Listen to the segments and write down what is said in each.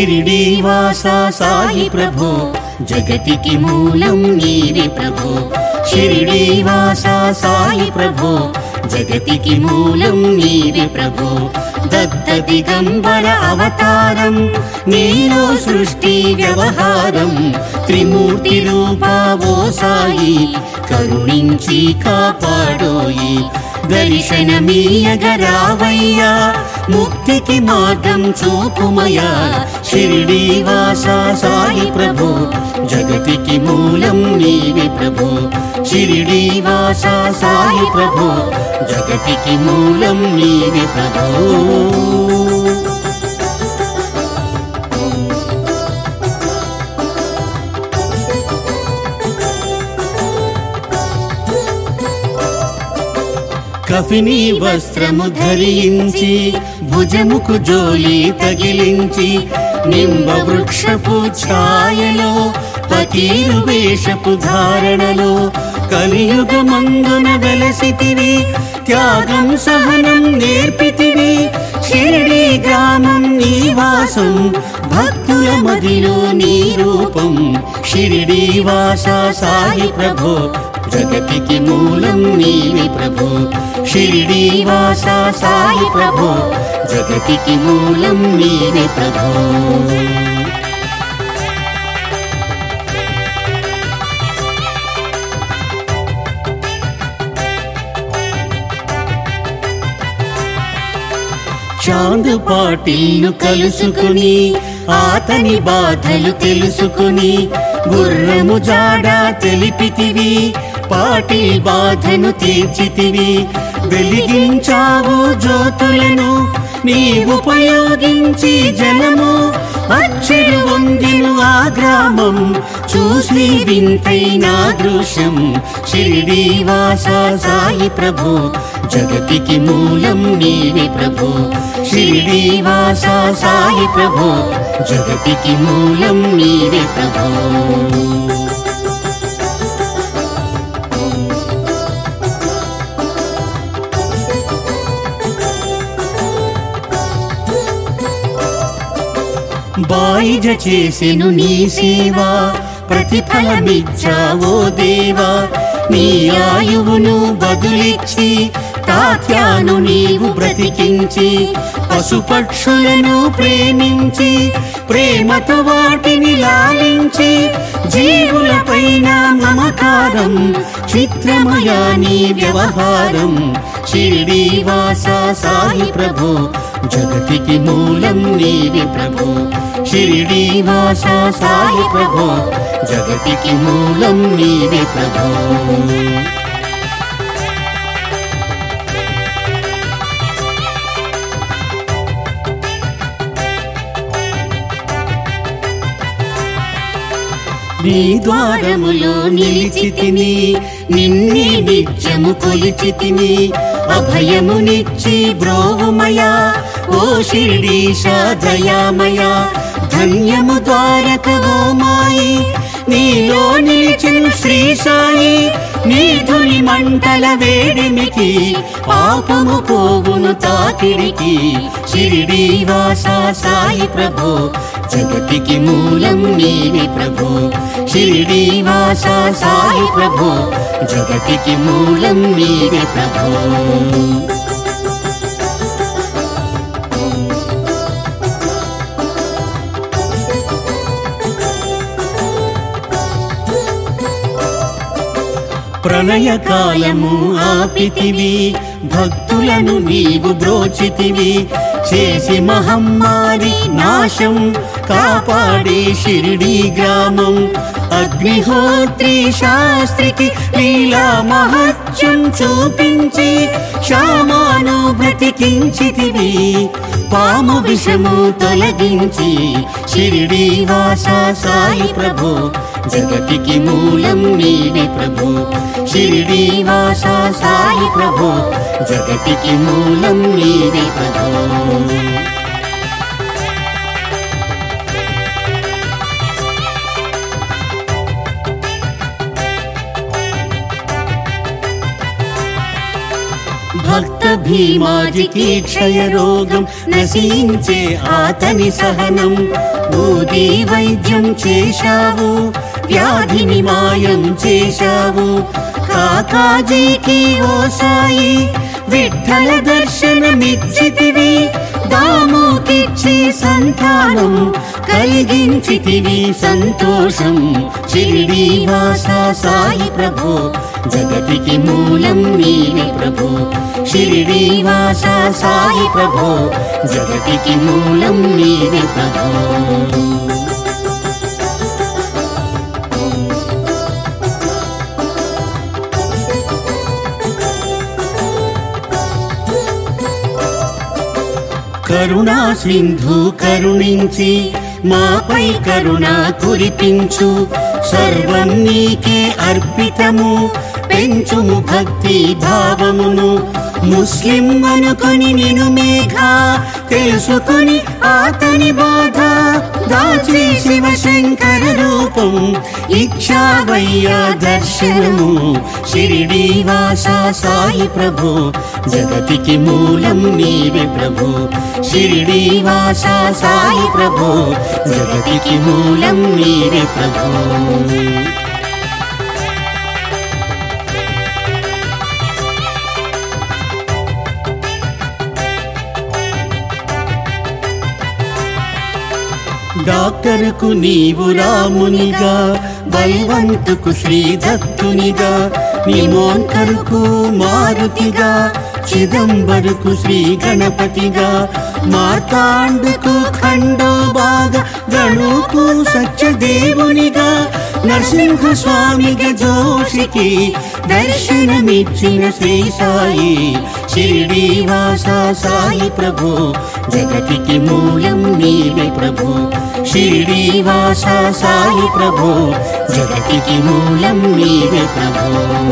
షిరిడీవాస సాయి ప్రభో జగతికి మూలం నీవే ప్రభో షిరిడీవాస సాయి ప్రభో జగతికి మూలం నీవే ప్రభో దత్త దిగంబర అవతారం నీలో సృష్టి వ్యవహారం త్రిమూర్తి రూపావో సాయి కరుణించి కాపాడోయి దర్శనమీయగరావయ్యా ముక్తికి మార్గం చూపుమయా షిరిడీవాస సాయి ప్రభు జగతికి మూలం నీవే ప్రభు షిరిడీవాస సాయి ప్రభు జగతికి మూలం నీవే ప్రభు కఫిని వస్త్రము ధరించి భుజముకు జోలి తగిలించి నింబ వృక్షపు ఛాయలో పకీరు వేషపు ధారణలో కలియుగమందున వెలసితివి త్యాగం సహనం నేర్పితివి షిరిడి గ్రామం నీవాసం భక్తుల మదిలో నీ రూపం షిరిడి వాస సాయి ప్రభో జగతికి మూలం నీవే ప్రభో షిరిడి వాస సాయి ప్రభో జగతికి మూలం నీవే ప్రభో చాందు పాటిల్ను కలుసుకుని ఆతని బాధలు తెలుసుకుని గుర్రము జాడ తెలిపితివి పాటిల్ బాధను తీర్చితివి వెలిగించావు జ్యోతులను నీ ఉపయోగించి జనము అక్షరు వందిను ఆ గ్రామం చూసి వింతైన దృశ్యం షిరిడి వాస సాయి ప్రభు జగతికి మూలం నీవే ప్రభు షిరిడి వాస సాయి ప్రభు జగతికి మూలం నీవే ప్రభు బాయిజ చేసెను నీ సేవా ప్రతిఫలమిచ్చావో దేవా నీ ఆయువును బదులిచ్చి తాత్యాను నీవు బ్రతికించి పశుపక్షులను ప్రేమించి ప్రేమతో వాటిని లాలించి జీవులపైన మమకారం చిత్రమయా నీ వ్యవహారం షిరిడి వాస సాయి ప్రభు జగతికి మూలం నీవే ప్రభు షిరిడి వాస సాయి ప్రభు జగతికి మూలం నీవే ప్రభు నీ ద్వారములో నిలిచితిని నిన్ని నిత్యము కొలిచితిని అభయమునిచ్చి బ్రోవుమయా ఓ శిరీష దయామయా ధన్యము ద్వారక ఓ మాయి నీలో నిలిచిన శ్రీ సాయి నీధుని మంటల వేడిమికి పాపము పోవును తాకిడికి షిరిడి వాస సాయి ప్రభో జగతికి మూలం నీవే ప్రభో షిరిడి వాస సాయి ప్రభో జగతికి మూలం నీవే ప్రభో ప్రళయకాలము ఆపితివి భక్తులను నీవు బ్రోచితివి చేసి మహమ్మారి నాశం కాపాడే షిరిడి గ్రామం అగ్నిహోత్రి శాస్త్రికి లీలా మహత్యం చూపించి శ్యామాను బ్రతికించితివి పాము విషము తొలగించి షిరిడి వాస సాయి ప్రభు జగతికి మూలం నీవే ప్రభు షిరిడి వాస సాయి ప్రభు జగతికి మూలం నీవే ప్రభు భక్త భీమాజికి క్షయ రోగం నశించే ఆతని సహనం ఊది వైద్యం చేశావు వ్యాధిని మాయం చేశావు కాకాజీకి ఓ సాయి విఠల దర్శనమిచ్చితివి దాముకిచ్చి సంతానం కలిగించితివి సంతోషం షిరిడి వాస సాయి ప్రభు జగతికి మూలం నీవే ప్రభు షిరిడి వాస సాయి ప్రభు జగతికి మూలం నీవే ప్రభు కరుణా సింధు కరుణించి మాపై కరుణ కురిపించు సర్వం నీకే అర్పితము పెంచుము భక్తి భావమును ముస్లిం అనుకొని నిను మేఘ తెలుసుకొని ఆతని బాధ దాచి శివశంకర రూపం ఇచ్చావయ్యా దర్శనము షిరిడి వాస సాయి ప్రభు జగతికి మూలం నీవే ప్రభు షిరిడి వాస సాయి ప్రభు జగతికి మూలం నీవే ప్రభు డాక్టర్కు నీవు రామునిగా బల్వంతుకు శ్రీదత్తునిగా నిమోంకరుకు మారుతిగా చిదంబరుకు శ్రీ గణపతిగా మార్తాండుకు ఖండోబాగ గణుకు సత్యదేవునిగా నరసింహ స్వామిగా జోషికి దర్శనమిచ్చిన శ్రీ సాయి షిరిడి వాస సాయి ప్రభు జగతికి మూలం నీవే ప్రభు షిరిడి వాస సాయి ప్రభు జగతికి మూలం నీవే ప్రభు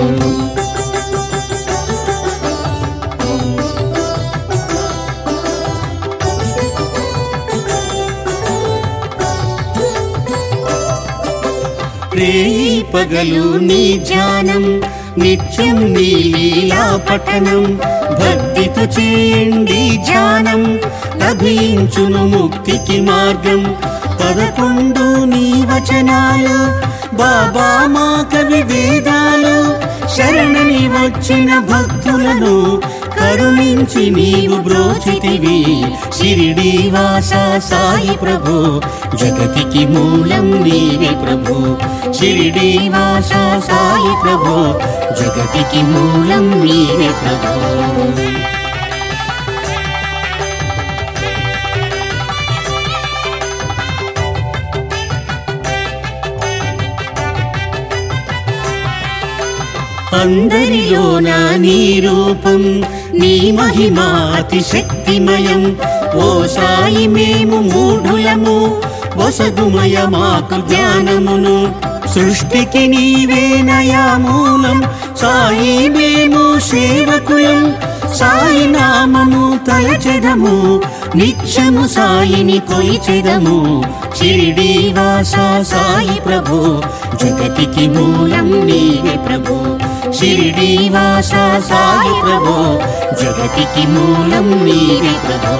రేయి పగలు నీ ధ్యానం నిత్యం నీ లీలా పఠనం భక్తితో చేయండి ధ్యానం లభించును ముక్తికి మార్గం పదకొండు నీ వచనాలు బాబా మా కవి వేదాలు శరణని వచ్చిన భక్తులను కరుణించి నీవు బ్రోచితివి షిరిడి వాస సాయి ప్రభు జగతికి మూలం నీవే ప్రభు షిరిడి వాస సాయి ప్రభు జగతికి మూలం నీవే ప్రభు అందరిలోన నీ రూపం నీ మహిమా అతి శక్తిమయం ఓ సాయి మేము మూఢులము వసగుమయ మాకు జ్ఞానమును సృష్టికి నీవే నయామూలం సాయి మేము సేవకులం సాయి నామము తలచెదము నిత్యము సాయిని కొలిచెదము షిరిడి వాస సాయి ప్రభు జగతికి మూలం నీవే ప్రభు షిరిడి వాస సాయి ప్రభు జగతికి మూలం నీవే ప్రభు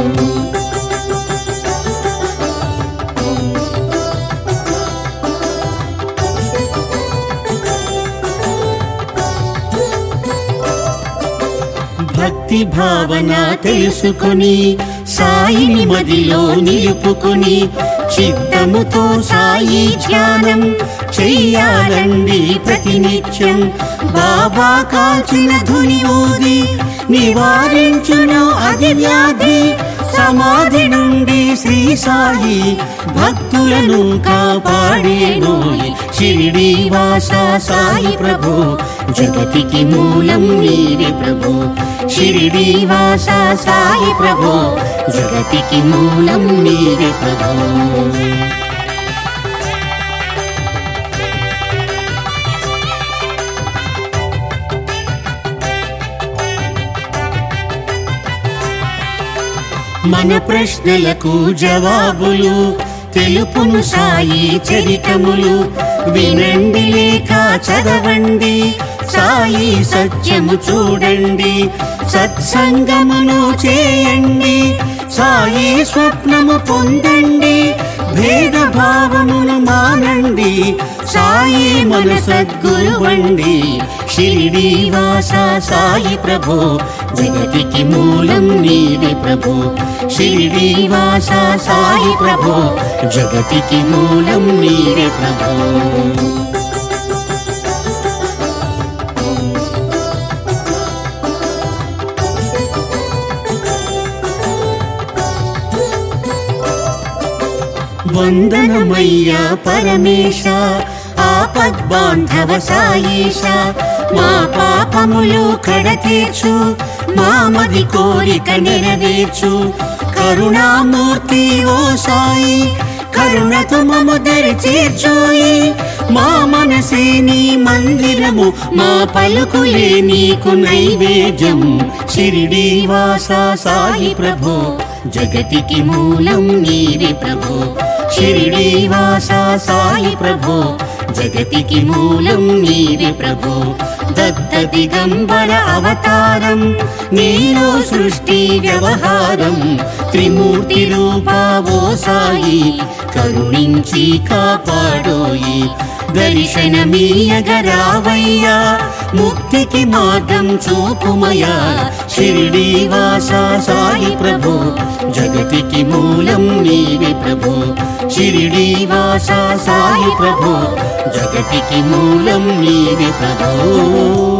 భక్తి భావన తెలుసుకొని సాయిని మదిలో నిలుపుకొని చిత్తముతో సాయి ధ్యానం చెయ్యాలండి ప్రతినిత్యం బాబా కాల్చిన ధుని ఊది నివారించును అది వ్యాధి సమాధి నుండి శ్రీ సాయి భక్తులను కాపాడేనోయ్ షిరిడి వాస సాయి ప్రభు జగతికి మూలం నీవే ప్రభు షిరిడి వాస సాయి ప్రభు జగతికి మూలం నీవే ప్రభు మన ప్రశ్నలకు జవాబులు తెలుపును సాయి చరితములు వినండి లేక చదవండి సాయి సాయి సత్యము చూడండి సత్సంగమును చేయండి సాయి స్వప్నము పొందండి భేదభావమును మానండి సాయి మన సద్గురువండి షిరిడి వాస సాయి ప్రభు జగతికి మూలం నీవే ప్రభు షిరిడి వాస సాయి ప్రభు జగతికి మూలం నీవే ప్రభు వందనమయ్యా పరమేశ ఆపద్బాంధవ సాయేష మా పాపములు కడతీర్చు మా మది కోరిక నెరవేర్చు కరుణామూర్తి ఓ సాయి కరుణతో మము దరి చేర్చోయి మా మనసే నీ మందిరము మా పలుకులే నీకు నైవేద్యం షిరిడి వాస సాయి ప్రభు జగతికి మూలం నీవే ప్రభు షిరిడి వాస సాయి ప్రభు జగతికి మూలం నీవే ప్రభు దత్త దిగంబర అవతారం నీలో సృష్టి వ్యవహారం త్రిమూర్తి రూపావో సాయి కరుణించి కాపాడోయి దర్శనమీయగరావయ్యా ముక్తికి మార్గం చూపుమయా షిరిడి వాస సాయి ప్రభు జగతికి మూలం నీవే ప్రభు షిరిడి వాస సాయి ప్రభు జగతికి మూలం నీవే ప్రభు